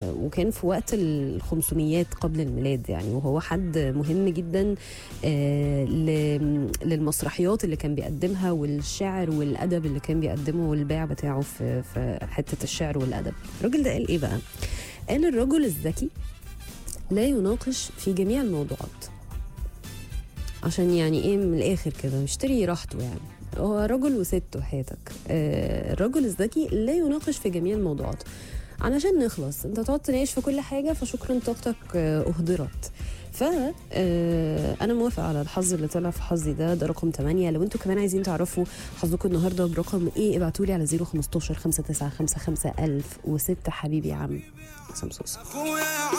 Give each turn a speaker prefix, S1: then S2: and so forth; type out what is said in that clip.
S1: وكان في وقت الخمسميات قبل الميلاد يعني وهو حد مهم جدا آه، ل- للمسرحيات اللي كان بيقدمها والشعر والادب اللي كان بيقدمه والباع بتاعه في في حته الشعر والادب الراجل ده قال ايه بقى قال الرجل الذكي لا يناقش في جميع الموضوعات عشان يعني ايه من الاخر كده مشتري راحته يعني هو رجل وست وحياتك آه الرجل الذكي لا يناقش في جميع الموضوعات علشان نخلص انت تقعد تناقش في كل حاجه فشكرا طاقتك آه اهدرت ف آه، انا موافقه على الحظ اللي طلع في حظي ده ده رقم 8 لو انتوا كمان عايزين تعرفوا حظكم النهارده برقم ايه ابعتوا لي على 015 5955 1006 حبيبي يا عم حسام صوصه
S2: اخويا